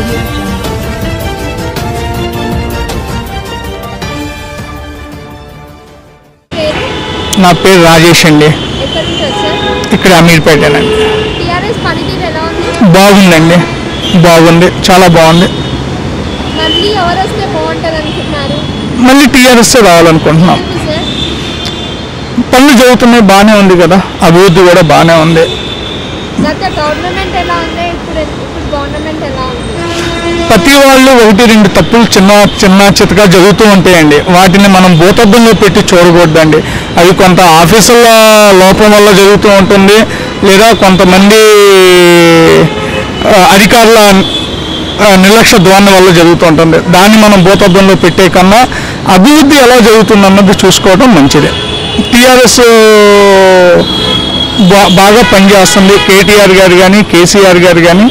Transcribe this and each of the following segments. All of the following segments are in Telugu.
audio jungle. పేరు నా పేరు రాజేష్ అండి ఎక్కడి నుంచి వచ్చారు ఇక్కడ అమీర్పేటేనండి టీఆర్ఎస్ పనితీరు ఎలా ఉంది బాగుందండి బాగుంది చాలా బాగుంది మళ్ళీ ఎవరు వస్తే బాగుంటుంది అనుకుంటున్నారు మళ్ళీ టీఆర్ఎస్ రావాలనుకుంటున్నాం ఎందుకు సార్ పనులు జరుగుతున్నాయి బాగానే ఉంది కదా అభివృద్ధి కూడా బాగానే ఉంది గత గవర్నమెంట్ ఎలా ఉంది ఇప్పుడు ఇప్పుడు గవర్నమెంట్ ఎలా ఉంది ప్రతి వాళ్ళు ఒకటి రెండు తప్పులు చిన్న చిన్న చితగా జరుగుతూ ఉంటాయండి వాటిని మనం భూతద్దంలో పెట్టి చూడకూడదండి అవి కొంత ఆఫీసుల లోపం వల్ల జరుగుతూ ఉంటుంది లేదా కొంతమంది ఆ, అధికారుల ఆ, నిర్లక్ష్య ధోరణి వల్ల జరుగుతూ ఉంటుంది దాన్ని మనం భూతద్దంలో పెట్టే కన్నా అభివృద్ధి ఎలా జరుగుతుంది అన్నది చూసుకోవడం మంచిది టీఆర్ఎస్ బా బాగా పనిచేస్తుంది కేటీఆర్ గారు కానీ కేసీఆర్ గారు కానీ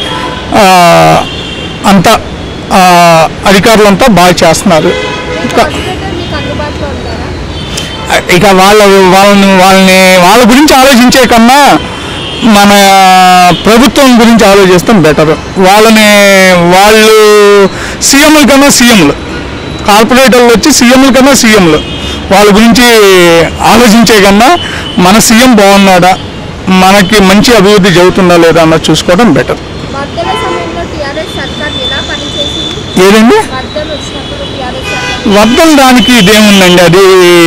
అంతా ఆ, అధికారులంతా బాగా చేస్తున్నారు ఇంకా- కార్పొరేటర్ మీకు అందుబాటులో ఉంటారా ఇక వాళ్ళ వాళ్ళని వాళ్ళని వాళ్ళ గురించి ఆలోచించే కన్నా మన ప్రభుత్వం గురించి ఆలోచిస్తాం బెటర్ వాళ్ళని వాళ్ళు సీఎంల కన్నా సీఎంలు కార్పొరేటర్లు వచ్చి సీఎంల కన్నా సీఎంలు వాళ్ళ గురించి ఆలోచించే కన్నా మన సీఎం బాగున్నాడా మనకి మంచి అభివృద్ధి జరుగుతుందా లేదా అన్నది చూసుకోవడం బెటర్ వరదల సమయంలో టీఆర్ఎస్ సర్కార్ ఎలా పనిచేసింది ఏదండి వరదలు వచ్చినప్పుడు టీఆర్ఎస్ సర్కార్ వద్దం దానికి ఇదేముందండి అది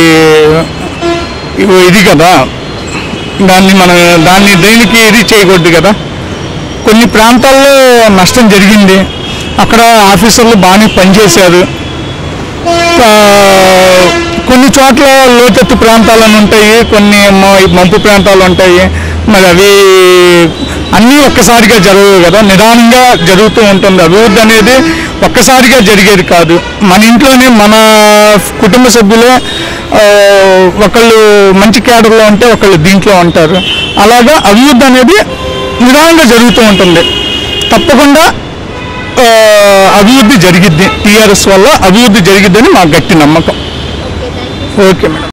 ఇగో ఇది కదా దాన్ని మనం దాన్ని దేనికి ఇది చేయకూడదు కదా కొన్ని ప్రాంతాల్లో నష్టం జరిగింది అక్కడ ఆఫీసర్లు బాగానే పనిచేశారు ఆ, కొన్ని చోట్ల లోతెత్తు ప్రాంతాలను ఉంటాయి కొన్ని మ- మంపు ప్రాంతాలు ఉంటాయి మరి అవి అన్నీ ఒక్కసారిగా జరగవు కదా నిదానంగా జరుగుతూ ఉంటుంది అభివృద్ధి అనేది ఒక్కసారిగా జరిగేది కాదు మన ఇంట్లోనే మన కుటుంబ సభ్యులే ఆ, ఒకళ్ళు మంచి క్యాడర్లో ఉంటే ఒకళ్ళు దీంట్లో ఉంటారు అలాగా అభివృద్ధి అనేది నిదానంగా జరుగుతూ ఉంటుంది తప్పకుండా ఆ, అభివృద్ధి జరిగిద్ది టీఆర్ఎస్ వల్ల అభివృద్ధి జరిగిద్దని మాకు గట్టి నమ్మకం okay thank you okay madam